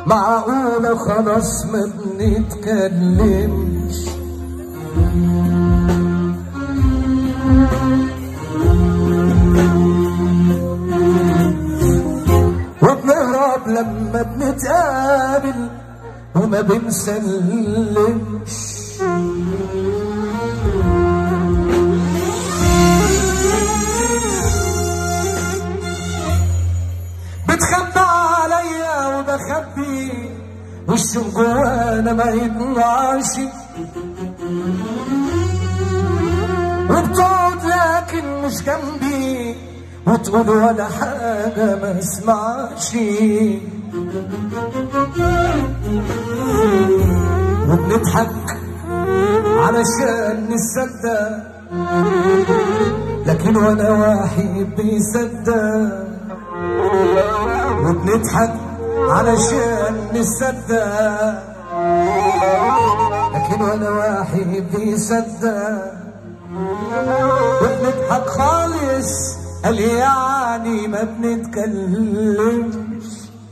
معقولة خلاص ما بنتكلمش وبنهرب لما بنتقابل وما بنسلمش بتخبى عليا وبخبي وش جوانا ما يطلعش وبتقعد لكن مش جنبي وتقول ولا حاجة ما اسمعش وبنضحك علشان نصدق لكن وانا واحد بيصدق وبنضحك علشان نصدق لكن وانا واحد بيصدق وبنضحك خالص قال يعني ما بنتكلمش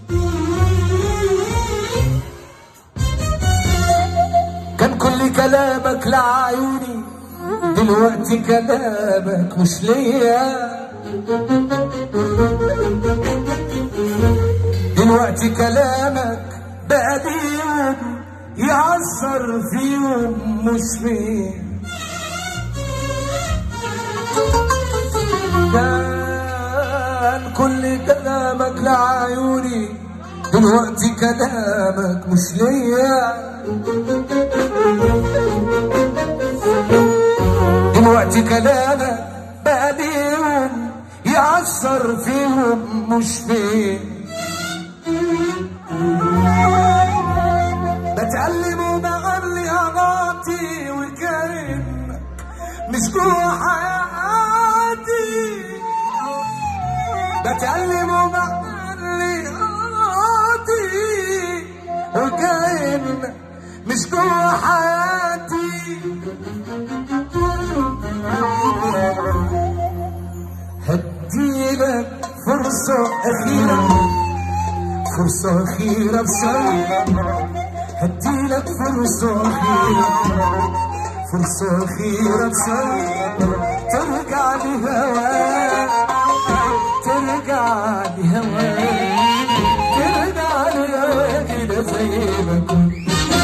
كان كل كلامك لعيوني دلوقتي كلامك مش ليا دلوقتي كلامك بقى بيهم يأثر فيهم مش فيه كان كل كلامك لعيوني دلوقتي كلامك مش ليا دلوقتي كلامك بقى بيهم يأثر فيهم مش فيه بتعلم وبغني أغاطي وكأنك مش جوا حياتي بتعلم وبغني أغاطي وكأنك مش جوا حياتي هديلك فرصة أخيرة فرصة أخيرة بسرعة هديلك فرصة أخيرة فرصة أخيرة بسرعة ترجع لهواك ترجع لهواك ترجع لهواك كده زي ما كنت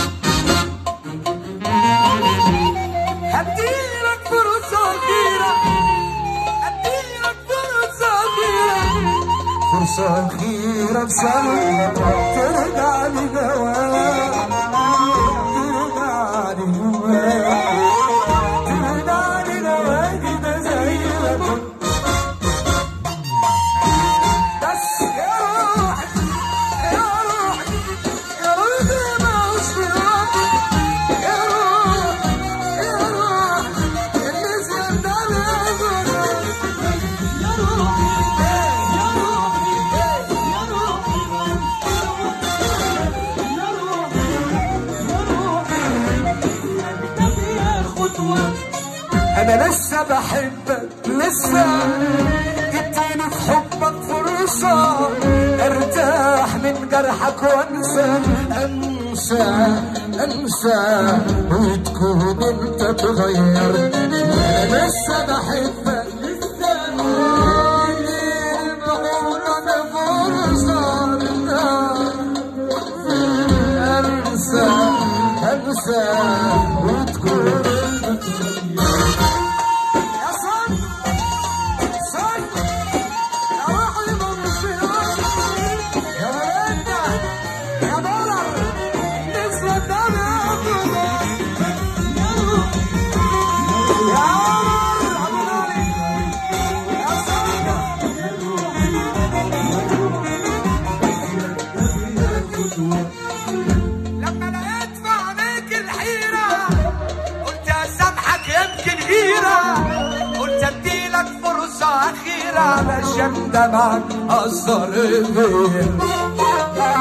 هديلك فرصة أخيرة هديلك فرصة أخيرة فرصة أخيرة بسرعة ترجع لهواك ترجع لهواك ترجع لهواك كده زي ما كنت بس يا روحي يا روحي يا روحي ما وش في روحي يا روحي يا روحي النسيان ده بياخد يا روحي يا روحي يا روحي يا روحي يا خطوة أنا لسه بحبك لسه اديني في حبك فرصة ارتاح من جرحك وانسى انسى انسى وتكون انت اتغيرت انا لسه بحبك لسه اديني بحضنك فرصة انسى انسى وتكون انت يا صن صن يا روحي منصور يا ولدنا يا دولار نسوى الدم يا روحي يا عمر ابو نوري يا صن لما لقيت في عينيك الحيرة قلت اسامحك يمكن غيرة قلت اديلك فرصة أخيرة علشان دمعك أثر فيا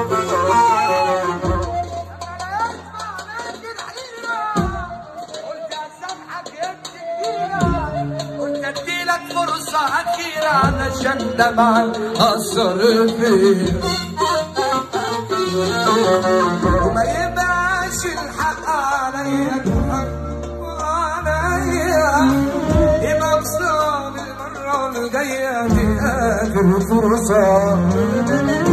قلت اسامحك يمكن غيرة قلت اديلك فرصة أخيرة علشان دمعك أثر فيا وما يبقاش الحق عليا الحق عليا يبقى بصاب المرة الجاية دي آخر فرصة